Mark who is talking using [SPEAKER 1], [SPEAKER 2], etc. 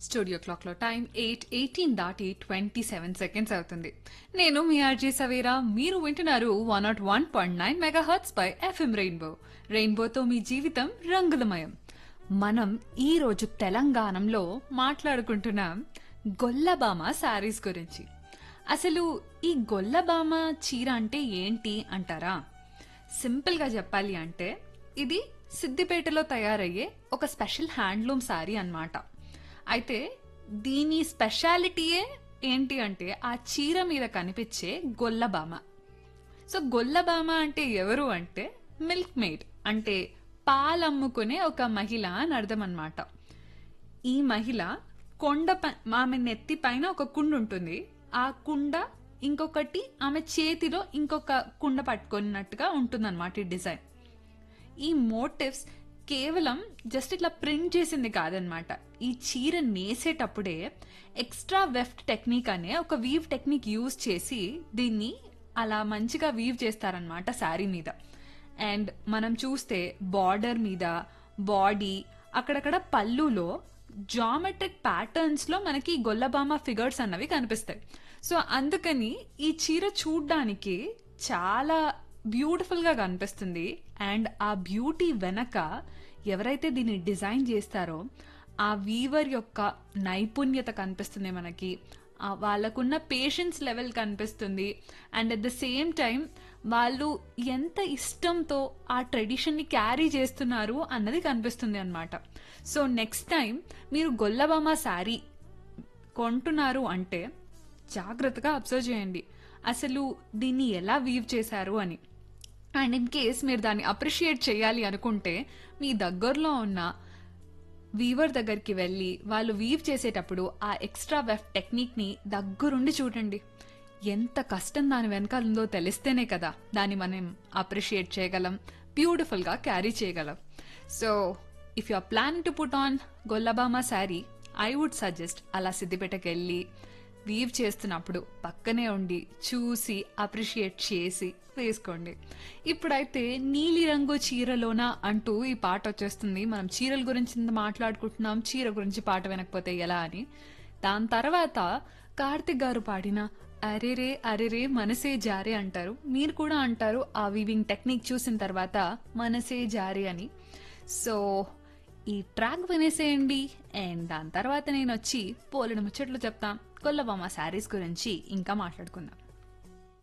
[SPEAKER 1] studio క్లాక్లో time eight eighteen దాటి twenty seven seconds అవుతుంది నేను మీ ఆర్జీ సవేరా మీరు వింటున్నారు one not one point nine mega hertz పై ఎఫ్ఎం రెయిన్బో రెయిన్బోతో మీ జీవితం రంగులమయం మనం ఈ రోజు తెలంగాణలో మాట్లాడుకుంటున్నాం గొల్లబామ శారీస్ గురించి అసలు ఈ గొల్లబామ చీర అంటే ఏంటి అంటారా సింపుల్ గా చెప్పాలి అంటే ఇది సిద్దిపేటలో తయారయ్యే ఒక స్పెషల్ హ్యాండ్లూమ్ శారీ అన్నమాట అయితే దీని స్పెషాలిటీయే ఏంటి అంటే ఆ చీర మీద కనిపించే గొల్లబామ సో గొల్లబామ అంటే ఎవరు అంటే మిల్క్ మేడ్ అంటే పాలమ్ముకునే ఒక మహిళ అని అర్థం అనమాట ఈ మహిళ కొండ ప- ఆమె నెత్తి పైన ఒక కుండ ఉంటుంది ఆ కుండ ఇంకొకటి ఆమె చేతిలో ఇంకొక కుండ పట్టుకున్నట్టుగా ఉంటుందన్నమాట ఈ డిజైన్ ఈ మోటివ్స్ కేవలం జస్ట్ ఇట్లా ప్రింట్ చేసింది కాదనమాట ఈ చీర నేసేటప్పుడే ఎక్స్ట్రా వెఫ్ట్ టెక్నిక్ అనే ఒక వీవ్ టెక్నిక్ యూజ్ చేసి దీన్ని అలా మంచిగా వీవ్ చేస్తారనమాట శారీ మీద అండ్ మనం చూస్తే బార్డర్ మీద బాడీ అక్కడక్కడ పళ్ళులో జామెట్రిక్ ప్యాటర్న్స్ లో మనకి గొల్లబామ ఫిగర్స్ అన్నవి కనిపిస్తాయి సో అందుకని ఈ చీర చూడ్డానికి చాలా బ్యూటిఫుల్ గా కనిపిస్తుంది అండ్ ఆ బ్యూటీ వెనక ఎవరైతే దీన్ని డిజైన్ చేస్తారో ఆ వీవర్ యొక్క నైపుణ్యత కనిపిస్తుంది మనకి ఆ వాళ్ళకున్న పేషెన్స్ లెవెల్ కనిపిస్తుంది and at the same time వాళ్ళు ఎంత ఇష్టంతో ఆ ట్రెడిషన్ని క్యారీ చేస్తున్నారు అన్నది కనిపిస్తుంది అనమాట సో నెక్స్ట్ టైం మీరు గొల్లబామ శారీ కొంటున్నారు అంటే జాగ్రత్తగా అబ్జర్వ్ చేయండి అసలు దీన్ని ఎలా వీవ్ చేశారు అని అండ్ ఇన్ కేస్ మీరు దాన్ని అప్రిషియేట్ చేయాలి అనుకుంటే మీ దగ్గరలో ఉన్న వీవర్ దగ్గరికి వెళ్ళి వాళ్ళు వీవ్ చేసేటప్పుడు ఆ ఎక్స్ట్రా వెఫ్ టెక్నిక్ ని దగ్గరుండి చూడండి ఎంత కష్టం దాని వెనకాల ఉందో తెలిస్తేనే కదా దాన్ని మనం అప్రిషియేట్ చేయగలం బ్యూటిఫుల్ గా క్యారీ చేయగలం so if you are planning to put on Gollabhama sari I would suggest అలా సిద్దిపేటకి వెళ్ళి వీవ్ చేస్తున్నప్పుడు పక్కనే ఉండి చూసి అప్రిషియేట్ చేసి వేసుకోండి ఇప్పుడైతే నీలిరంగు చీరలోన అంటూ ఈ పాట వచ్చేస్తుంది మనం చీరల గురించి ఇంత మాట్లాడుకుంటున్నాం చీర గురించి పాట వినకపోతే ఎలా అని దాని తర్వాత కార్తిక్ గారు పాడిన అరెరే అరెరే మనసే జారే అంటారు మీరు కూడా అంటారు ఆ వీవింగ్ టెక్నిక్ చూసిన తర్వాత మనసే జారే అని సో ఈ ట్రాక్ వినేసేయండి అండ్ దాని తర్వాత నేను వచ్చి పోలిన ముచ్చట్లు చెప్తాం కొల్లబామ శారీస్ గురించి ఇంకా మాట్లాడుకుందాం